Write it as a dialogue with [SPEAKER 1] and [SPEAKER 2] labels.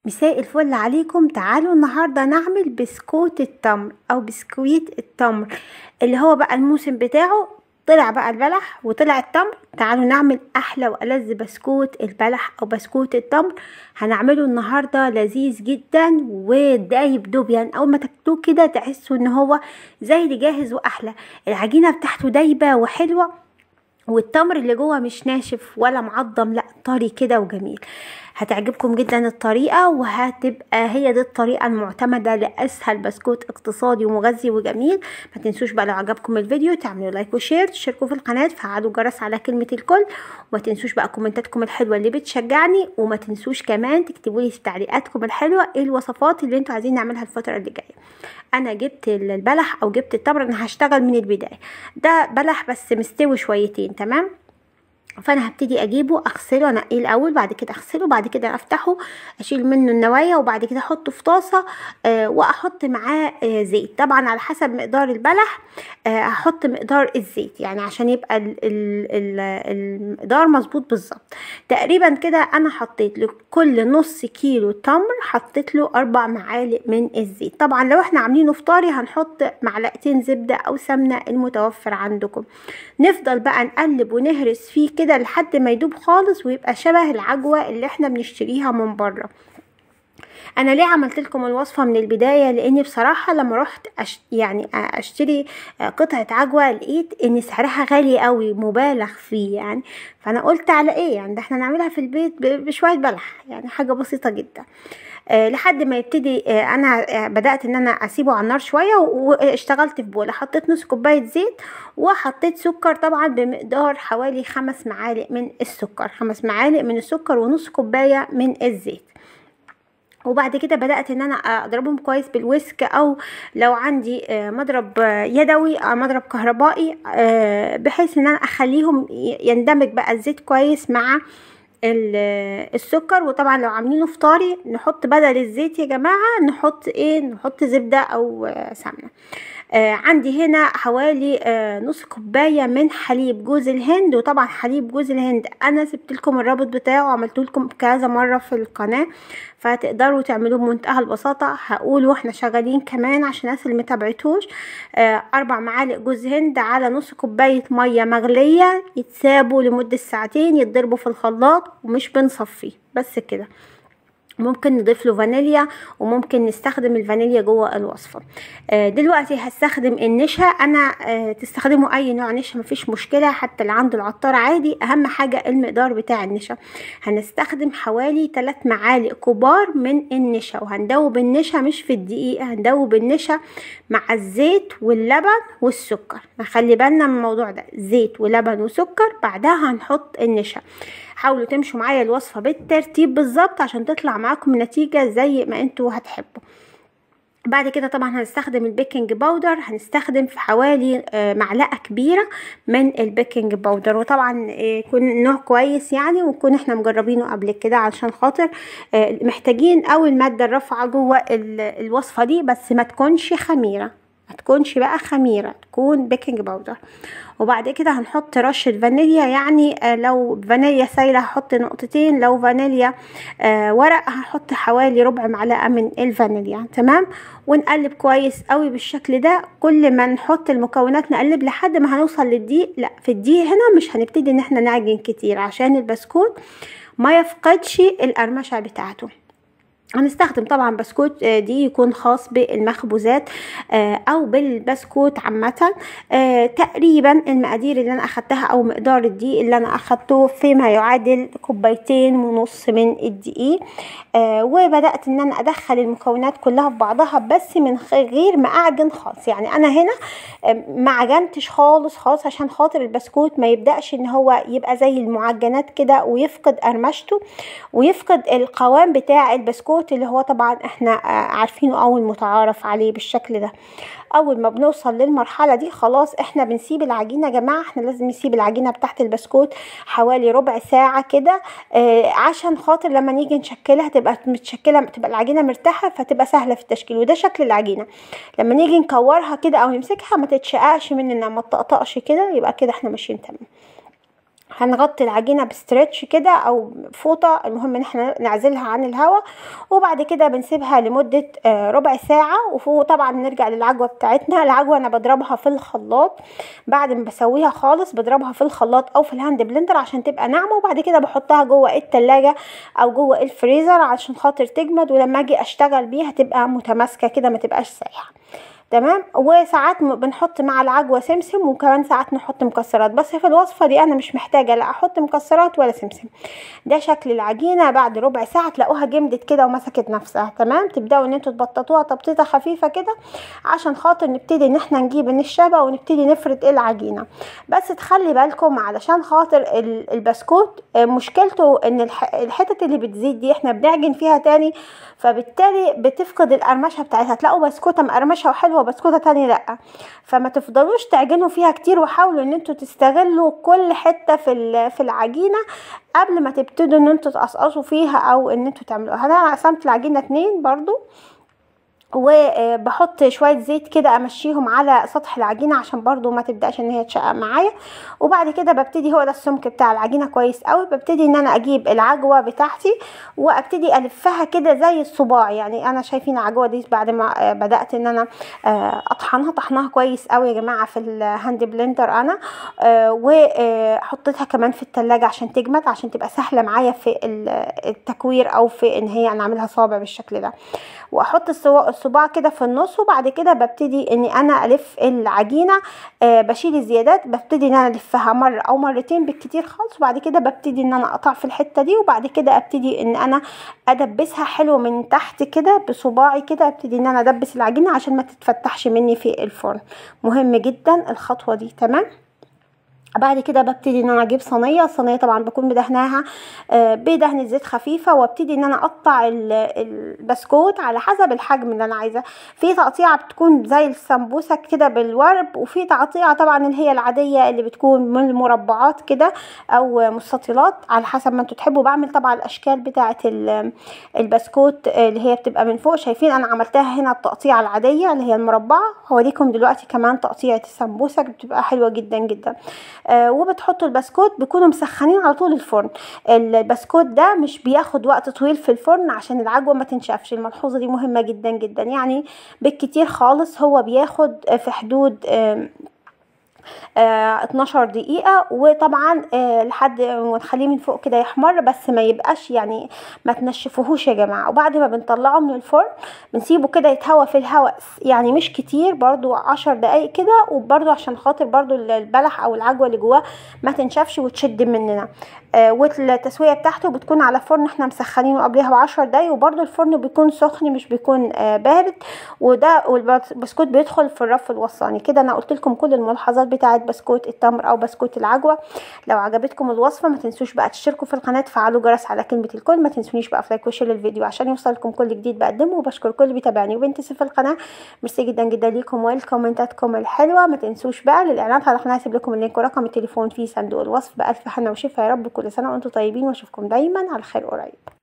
[SPEAKER 1] مساء الفل عليكم تعالوا النهاردة نعمل بسكوت التمر او بسكويت التمر اللي هو بقى الموسم بتاعه طلع بقى البلح وطلع التمر تعالوا نعمل احلى والذ بسكوت البلح او بسكوت التمر هنعمله النهارده لذيذ جدا ودايب دوبيان اول ما تاكلوه كده تحسوا ان هو زي اللي جاهز واحلى العجينه بتاعته دايبه وحلوه والتمر اللي جوه مش ناشف ولا معضم لا طري كده وجميل هتعجبكم جدا الطريقة وهتبقى هي دي الطريقة المعتمدة لأسهل بسكوت اقتصادي ومغذي وجميل ما تنسوش بقى لو عجبكم الفيديو تعملوا لايك وشير تشتركوا في القناة تفعلوا الجرس على كلمة الكل وما تنسوش بقى كومنتاتكم الحلوة اللي بتشجعني وما تنسوش كمان تكتبوا لي في تعليقاتكم الحلوة ايه الوصفات اللي انتوا عايزين نعملها الفترة اللي جاية انا جبت البلح او جبت التمر انا هشتغل من البداية ده بلح بس مستوي شويتين تمام فانا هبتدي اجيبه اغسله انقيه الاول بعد كده اغسله بعد كده افتحه اشيل منه النوايا وبعد كده احطه في طاسه آه واحط معاه آه زيت طبعا على حسب مقدار البلح آه هحط مقدار الزيت يعني عشان يبقى ال ال ال المقدار مظبوط بالظبط تقريبا كده انا حطيت لكل نص كيلو تمر حطيت له اربع معالق من الزيت طبعا لو احنا عاملينه فطاري هنحط معلقتين زبده او سمنه المتوفر عندكم نفضل بقى نقلب ونهرس فيه كده لحد ما يدوب خالص ويبقى شبه العجوه اللي احنا بنشتريها من بره انا ليه عملت لكم الوصفه من البدايه لاني بصراحه لما رحت أش... يعني اشتري قطعه عجوه لقيت ان سعرها غالي قوي مبالغ فيه يعني فانا قلت على ايه يعني ده احنا نعملها في البيت بشويه بلح يعني حاجه بسيطه جدا أه لحد ما يبتدي أه انا أه بدات ان انا اسيبه على النار شويه واشتغلت في بوله حطيت نص كوبايه زيت وحطيت سكر طبعا بمقدار حوالي خمس معالق من السكر خمس معالق من السكر ونص كوبايه من الزيت وبعد كده بدأت ان انا اضربهم كويس بالويسك او لو عندي مضرب يدوي او مضرب كهربائي بحيث ان انا اخليهم يندمج بقى الزيت كويس مع السكر وطبعا لو عاملينه فطاري نحط بدل الزيت يا جماعه نحط ايه نحط زبده او سمنه آه عندي هنا حوالي آه نص كوباية من حليب جوز الهند وطبعا حليب جوز الهند انا سبت لكم الرابط بتاعه وعملت لكم كذا مرة في القناة فتقدروا تعملوه بمنتهى البساطة هقول واحنا شغالين كمان عشان الناس اللي متابعتوش آه اربع معالق جوز هند على نص كوباية مية مغلية يتسابوا لمدة ساعتين يتضربوا في الخلاط ومش بنصفيه بس كده ممكن نضيف له فانيليا وممكن نستخدم الفانيليا جوه الوصفه آه دلوقتي هستخدم النشا انا آه تستخدموا اي نوع نشا مفيش مشكله حتى اللي عنده العطار عادي اهم حاجه المقدار بتاع النشا هنستخدم حوالي 3 معالق كبار من النشا وهندوب النشا مش في الدقيق هندوب النشا مع الزيت واللبن والسكر نخلي بالنا من الموضوع ده زيت ولبن وسكر بعدها هنحط النشا حاولوا تمشوا معايا الوصفه بالترتيب بالظبط عشان تطلع معاكم نتيجه زي ما انتوا هتحبوا بعد كده طبعا هنستخدم البيكنج باودر هنستخدم في حوالي معلقه كبيره من البيكنج باودر وطبعا يكون نوع كويس يعني ونكون احنا مجربينه قبل كده علشان خاطر محتاجين اول ماده الرافعه جوه الوصفه دي بس ما تكونش خميره ما تكونش بقى خميره تكون بيكنج باودر وبعد كده هنحط رشة فانيليا يعني لو فانيليا سايلة هحط نقطتين لو فانيليا ورق هحط حوالي ربع معلقة من الفانيليا تمام ونقلب كويس قوي بالشكل ده كل ما نحط المكونات نقلب لحد ما هنوصل للدقيق لا في الدقيق هنا مش هنبتدي ان احنا نعجن كتير عشان البسكوت ما يفقدش القرمشة بتاعته هنستخدم طبعا بسكوت دي يكون خاص بالمخبوزات او بالبسكوت عامه تقريبا المقادير اللي انا اخدتها او مقدار الدقيق اللي انا اخدته فيما يعادل كوبايتين ونص من الدقيق وبدات ان انا ادخل المكونات كلها في بعضها بس من غير ما اعجن خالص يعني انا هنا ما عجنتش خالص خالص عشان خاطر البسكوت ما يبداش ان هو يبقى زي المعجنات كده ويفقد قرمشته ويفقد القوام بتاع البسكوت اللي هو طبعا احنا عارفينه او المتعارف عليه بالشكل ده اول ما بنوصل للمرحله دي خلاص احنا بنسيب العجينه يا جماعه احنا لازم نسيب العجينه بتاعت البسكوت حوالي ربع ساعه كده آه عشان خاطر لما نيجي نشكلها تبقى متشكله تبقى العجينه مرتاحه فتبقى سهله في التشكيل وده شكل العجينه لما نيجي نكورها كده او نمسكها ما تتشققش مننا ما تطقطقش كده يبقى كده احنا ماشيين تمام هنغطي العجينه بستريتش كده او فوطه المهم ان احنا نعزلها عن الهواء وبعد كده بنسيبها لمده آه، ربع ساعه وطبعا نرجع للعجوه بتاعتنا العجوه انا بضربها في الخلاط بعد ما بسويها خالص بضربها في الخلاط او في الهاند بلندر عشان تبقى ناعمه وبعد كده بحطها جوه التلاجة او جوه الفريزر عشان خاطر تجمد ولما اجي اشتغل بيها تبقى متماسكه كده ما تبقاش سايحه تمام وساعات بنحط مع العجوه سمسم وكمان ساعات نحط مكسرات بس في الوصفه دي انا مش محتاجه لا احط مكسرات ولا سمسم ده شكل العجينه بعد ربع ساعه تلاقوها جمدت كده ومسكت نفسها تمام تبداوا ان انتوا تبططوها تبطيطه خفيفه كده عشان خاطر نبتدي ان احنا نجيب النشابه ونبتدي نفرد العجينه بس تخلي بالكم علشان خاطر البسكوت مشكلته ان الحتت اللي بتزيد دي احنا بنعجن فيها تاني فبالتالي بتفقد القرمشه بتاعتها تلاقوا بسكوته مقرمشه وحلوه وبسكوته تانية لا فما تفضلوش تعجنوا فيها كتير وحاولوا ان انتوا تستغلوا كل حته في في العجينه قبل ما تبتدوا ان انتوا تقصقصوا فيها او ان انتوا تعملوها انا قسمت العجينه اتنين برضو وبحط شويه زيت كده امشيهم على سطح العجينه عشان برضو ما تبداش ان هي تشقق معايا وبعد كده ببتدي هو ده السمك بتاع العجينه كويس قوي ببتدي ان انا اجيب العجوه بتاعتي وابتدي الفها كده زي الصباع يعني انا شايفين العجوه دي بعد ما بدات ان انا اطحنها طحنها كويس قوي يا جماعه في الهاند بلندر انا وحطيتها كمان في التلاجة عشان تجمد عشان تبقى سهله معايا في التكوير او في ان هي انا اعملها صابع بالشكل ده واحط الصباع كده في النص وبعد كده ببتدي اني انا الف العجينه آه بشيل الزيادات ببتدي ان انا الفها مره او مرتين بالكتير خالص وبعد كده ببتدي ان انا اقطع في الحته دي وبعد كده ابتدي ان انا ادبسها حلو من تحت كده بصباعي كده ابتدي ان انا ادبس العجينه عشان ما تتفتحش مني في الفرن مهم جدا الخطوه دي تمام بعد كده ببتدي ان انا اجيب صينيه الصينيه طبعا بكون مدهناها بدهنه زيت خفيفه وابتدي ان انا اقطع البسكوت على حسب الحجم اللي انا عايزاه في تقطيعه بتكون زي السمبوسه كده بالورب وفي تقطيعه طبعا اللي هي العاديه اللي بتكون من المربعات كده او مستطيلات على حسب ما انتوا تحبوا بعمل طبعا الاشكال بتاعه البسكوت اللي هي بتبقى من فوق شايفين انا عملتها هنا التقطيعه العاديه اللي هي المربعه هوريكم دلوقتي كمان تقطيعه السمبوسه بتبقى حلوه جدا جدا آه وبتحطوا البسكوت بيكونوا مسخنين على طول الفرن البسكوت ده مش بياخد وقت طويل في الفرن عشان العجوه ما تنشفش الملحوظه دي مهمه جدا جدا يعني بالكتير خالص هو بياخد في حدود آه آه 12 دقيقة وطبعا آه لحد ما تخليه من فوق كده يحمر بس ما يبقاش يعني ما تنشفوهوش يا جماعة وبعد ما بنطلعه من الفرن بنسيبه كده يتهوى في الهواء يعني مش كتير برضو عشر دقايق كده وبرضو عشان خاطر برضو البلح او العجوة اللي جواه ما تنشفش وتشد مننا آه والتسوية بتاعته بتكون على فرن احنا مسخنينه قبلها بعشر دقايق وبرضو الفرن بيكون سخن مش بيكون آه بارد وده والبسكوت بيدخل في الرف الوسطاني كده انا قلت لكم كل الملاحظات بتاعه بسكوت التمر او بسكوت العجوه لو عجبتكم الوصفه ما تنسوش بقى تشتركوا في القناه تفعلوا جرس على كلمه الكل ما تنسونيش بقى في لايك وشير للفيديو عشان يوصلكم كل جديد بقدمه وبشكر كل اللي بيتابعني وبينتسب في القناه ميرسي جدا جدا ليكم والكومنتاتكم الحلوه ما تنسوش بقى للاعلانات على القناه هسيب لكم اللينك ورقم التليفون في صندوق الوصف بالف حنا وشفا يا رب كل سنه وانتم طيبين واشوفكم دايما على خير قريب